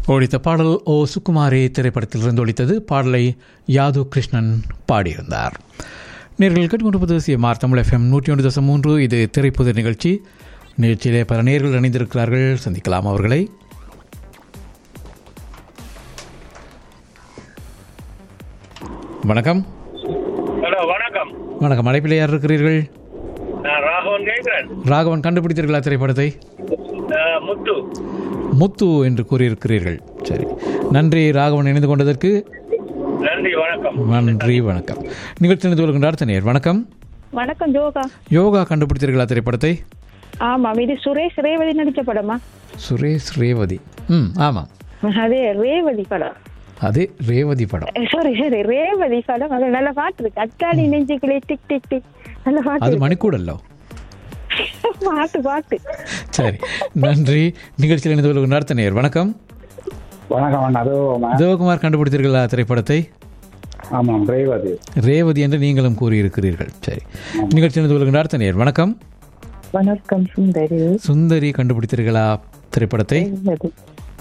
ஒழித்த பாடல் ஓ சுக்குமாரே திரைப்படத்திலிருந்து ஒழித்தது பாடலை யாது கிருஷ்ணன் பாடியிருந்தார் நேர்கள் கேட்டுக்கொண்டிருப்பது சிஎம்ஆர் தமிழ் எஃப்எம் நூற்றி ஒன்று தசம் மூன்று இது திரைப்புது நிகழ்ச்சி நிகழ்ச்சியிலே பல நேர்கள் இணைந்திருக்கிறார்கள் சந்திக்கலாம் அவர்களை வணக்கம் ஹலோ வணக்கம் வணக்கம் அழைப்பில் யார் இருக்கிறீர்கள் நான் ராகவன் கேட்கிறேன் ராகவன் கண்டுபிடித்தீர்களா திரைப்படத்தை அஹ், முத்து முத்து என்று கூறியிருக்கிறீர்கள் சரி நன்றி ராகவன் இணைந்து கொண்டதற்கு நன்றி வணக்கம் நன்றி வணக்கம் நிகழ்ச்சி இணைந்து கொள்கின்றார் தனியர் வணக்கம் வணக்கம் ஜோகா யோகா கண்டுபிடித்தீர்களா திரைப்படத்தை ஆமாம் இது சுரேஷ் ரேவதி நடிச்ச படமா சுரேஷ் ரேவதி ம் ஆமாம் அதே ரேவதி படம் அது ரேவதி படம் சாரி சாரி ரேவதி படம் அது நல்ல பாட்டு இருக்கு அத்தாடி நெஞ்சுக்கிளே டிக் டிக் டிக் நல்ல பாட்டு அது இருக்கு. மணிக்கூடல்லோ பாட்டு பாட்டு சரி நன்றி நிகழ்ச்சியில் இணைந்து கொள்கின்றார் தனியர் வணக்கம் வணக்கம் அண்ணா அதோ ம- தேவகுமார் கண்டுபிடித்தீர்களா திரைப்படத்தை ஆமாம் ரேவதி ரேவதி என்று நீங்களும் கூறியிருக்கிறீர்கள் சரி நிகழ்ச்சி இணைந்து கொள்கின்றார் தனியர் வணக்கம் வணக்கம் சுந்தரி சுந்தரி கண்டுபிடித்தீர்களா திரைப்படத்தை ரேவதி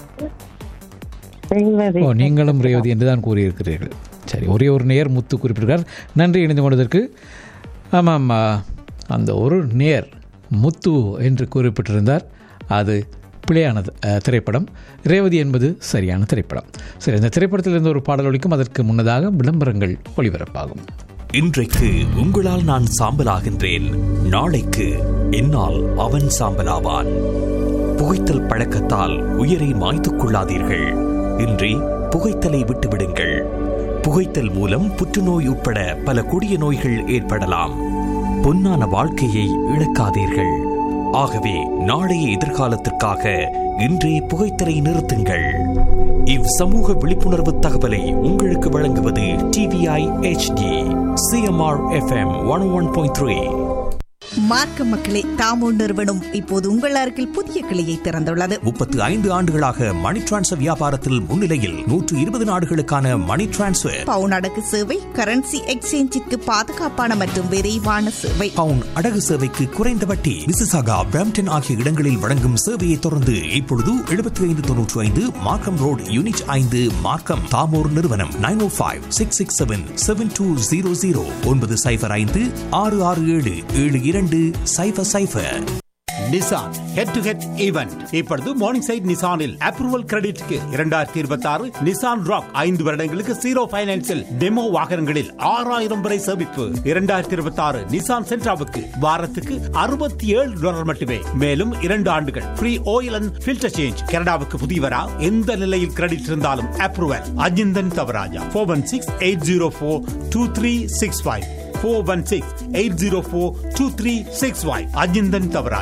ரேவதி ஓ நீங்களும் ரேவதி என்று தான் கூறியிருக்கிறீர்கள் சரி ஒரே ஒரு நேர் முத்து குறிப்பிட்டிருக்கார் நன்றி இணைந்து கொண்டதற்கு ஆமாம் ஆ, அந்த ஒரு நேர் முத்து என்று குறிப்பிட்டிருந்தார் அது பிழையானது அ, திரைப்படம் ரேவதி என்பது சரியான திரைப்படம் சரி இந்த திரைப்படத்தில் இருந்த ஒரு பாடல் ஒலிக்கும் அதற்கு முன்னதாக விளம்பரங்கள் ஒளிபரப்பாகும் இன்றைக்கு உங்களால் நான் சாம்பலாகின்றேன் நாளைக்கு என்னால் அவன் சாம்பலாவான் புகைத்தல் பழக்கத்தால் உயிரை மாய்த்துக் கொள்ளாதீர்கள் இன்றி புகைத்தலை விட்டுவிடுங்கள் புகைத்தல் மூலம் புற்றுநோய் உட்பட பல கொடிய நோய்கள் ஏற்படலாம் பொன்னான வாழ்க்கையை இழக்காதீர்கள் ஆகவே நாளைய எதிர்காலத்திற்காக இன்றே புகைத்தலை நிறுத்துங்கள் இவ் சமூக விழிப்புணர்வு தகவலை உங்களுக்கு வழங்குவது TVI HD CMR FM one one point three மார்க்க மக்களே தாமோ நிறுவனம் இப்போது உங்கள் அருகில் புதிய கிளையை திறந்துள்ளது முப்பத்து ஐந்து ஆண்டுகளாக மணி டிரான்ஸ்ஃபர் வியாபாரத்தில் முன்னிலையில் நூற்று இருபது நாடுகளுக்கான மணி டிரான்ஸ்ஃபர் பவுன் அடகு சேவை கரன்சி எக்ஸ்சேஞ்சிற்கு பாதுகாப்பான மற்றும் விரைவான சேவை பவுன் அடகு சேவைக்கு குறைந்த வட்டி மிசிசாகா பிரம்டன் ஆகிய இடங்களில் வழங்கும் சேவையை தொடர்ந்து இப்பொழுது எழுபத்தி ஐந்து தொன்னூற்றி ஐந்து மார்க்கம் ரோடு யூனிட் ஐந்து மார்க்கம் தாமோர் நிறுவனம் nine O five six six seven seven two zero zero ஒன்பது சைஃபர் ஐந்து ஆறு ஆறு ஏழு ஏழு இரண்டு சைஃபர் சைஃபர் Nissan head to head event இப்பொழுது மார்னிங் சைட் நிசானில் அப்ரூவல் கிரெடிட்க்கு இரண்டாயிரத்தி இருபத்தி ஆறு நிசான் ராக் ஐந்து வருடங்களுக்கு ஜீரோ பைனான்சில் டெமோ வாகனங்களில் ஆறாயிரம் வரை சேமிப்பு இரண்டாயிரத்தி இருபத்தி ஆறு நிசான் சென்ட்ராவுக்கு வாரத்துக்கு அறுபத்தி ஏழு டாலர் மட்டுமே மேலும் இரண்டு ஆண்டுகள் free oil and filter change கனடாவுக்கு புதியவரா எந்த நிலையில் கிரெடிட் இருந்தாலும் approval Ajinthan Thavarajah four one six eight zero four two three six five four one six eight zero four two three six five Ajinthan Thavarajah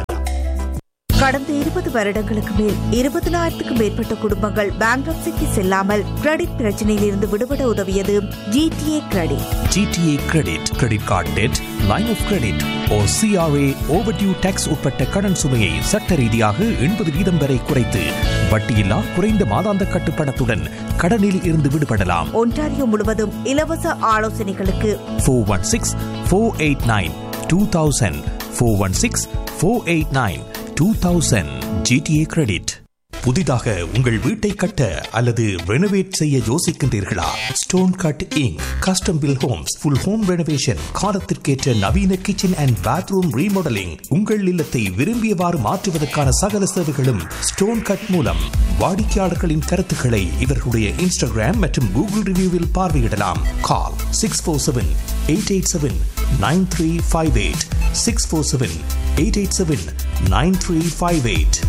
கடந்த இருபது வருடங்களுக்கு மேல் இருபதனாயிரத்துக்கும் மேற்பட்ட குடும்பங்கள் பேங்க்ரப்சிக்கு செல்லாமல் கிரெடிட் பிரச்சனையில் இருந்து விடுபட உதவியது GTA credit GTA credit credit card debt line of credit O CRA overdue tax உட்பட்ட கடன் சுமையை சட்ட ரீதியாக எண்பது வீதம் வரை குறைத்து வட்டியில்லா குறைந்த மாதாந்த கட்டுப்பணத்துடன் கடனில் இருந்து விடுபடலாம் ஒன்டாரியோ முழுவதும் இலவச ஆலோசனைகளுக்கு four one six four eight nine two thousand four one six four eight nine two thousand GTA credit புதிதாக உங்கள் வீட்டை கட்ட அல்லது ரெனோவேட் செய்ய யோசிக்கின்றீர்களா stone cut inc custom build homes full home renovation காலத்திற்கேற்ற நவீன கிச்சன் அண்ட் பாத்ரூம் ரீமாடலிங் உங்கள் இல்லத்தை விரும்பியவாறு மாற்றுவதற்கான சகல சேவைகளும் ஸ்டோன் கட் மூலம் வாடிக்கையாளர்களின் கருத்துக்களை இவர்களுடைய இன்ஸ்டாகிராம் மற்றும் கூகுள் ரிவ்யூவில் பார்வையிடலாம் call six four seven eight eight seven nine three five eight six four seven eight eight seven nine three five eight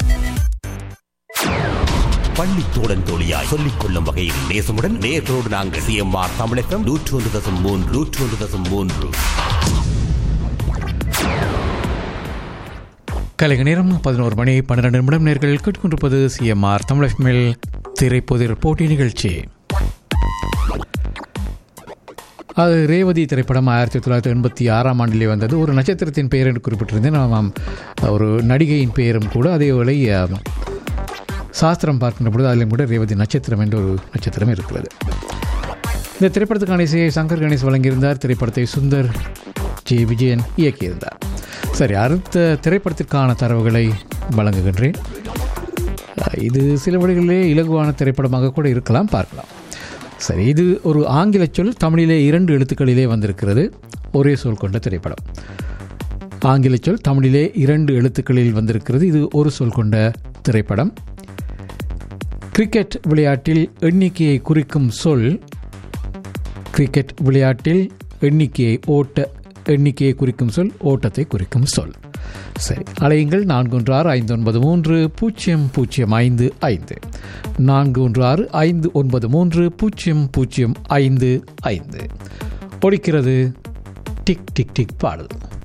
பள்ளி தோழன் தோழியாய் சொல்லிக் கொள்ளும் வகையில் நேசமுடன் நேர்களோடு நாங்கள் சிஎம்ஆர் தமிழகம் நூற்று ஒன்று தசம் மூன்று நூற்று ஒன்று தசம் மூன்று கலைக நேரம் பதினோரு மணி பன்னிரெண்டு நிமிடம் நேர்கள் கேட்டுக்கொண்டிருப்பது சிஎம்ஆர் தமிழகமில் திரைப்பொதிர் போட்டி நிகழ்ச்சி அது ரேவதி திரைப்படம் ஆயிரத்தி தொள்ளாயிரத்தி எண்பத்தி ஆறாம் ஆண்டிலே வந்தது ஒரு நட்சத்திரத்தின் பெயர் என்று குறிப்பிட்டிருந்தேன் ஆமாம் ஒரு நடிகையின் பெயரும் கூட அதே வேளை அஹ், சாஸ்திரம் பார்க்கின்ற பொழுது அதிலும் கூட ரேவதி நட்சத்திரம் என்ற ஒரு நட்சத்திரம் இருக்கிறது இந்த திரைப்படத்துக்கான இசையை சங்கர் கணேஷ் வழங்கியிருந்தார் திரைப்படத்தை சுந்தர் ஜே விஜயன் இயக்கியிருந்தார் சரி அடுத்த திரைப்படத்திற்கான தரவுகளை வழங்குகின்றேன் இது சில வழிகளிலே இலகுவான திரைப்படமாக கூட இருக்கலாம் பார்க்கலாம் சரி இது ஒரு ஆங்கில சொல் தமிழிலே இரண்டு எழுத்துக்களிலே வந்திருக்கிறது ஒரே சொல் கொண்ட திரைப்படம் ஆங்கில சொல் தமிழிலே இரண்டு எழுத்துக்களில் வந்திருக்கிறது இது ஒரு சொல் கொண்ட திரைப்படம் கிரிக்கெட் விளையாட்டில் எண்ணிக்கையை குறிக்கும் சொல் கிரிக்கெட் விளையாட்டில் எண்ணிக்கையை ஓட்ட எண்ணிக்கையை குறிக்கும் சொல் ஓட்டத்தை குறிக்கும் சொல் சரி அலையுங்கள் நான்கு ஒன்று ஆறு ஐந்து ஒன்பது மூன்று பூஜ்ஜியம் பூஜ்ஜியம் ஐந்து ஐந்து நான்கு ஒன்று ஆறு ஐந்து ஒன்பது மூன்று பூஜ்ஜியம் பூஜ்ஜியம் ஐந்து ஐந்து ஒழிக்கிறது டிக் டிக் டிக் பாடல்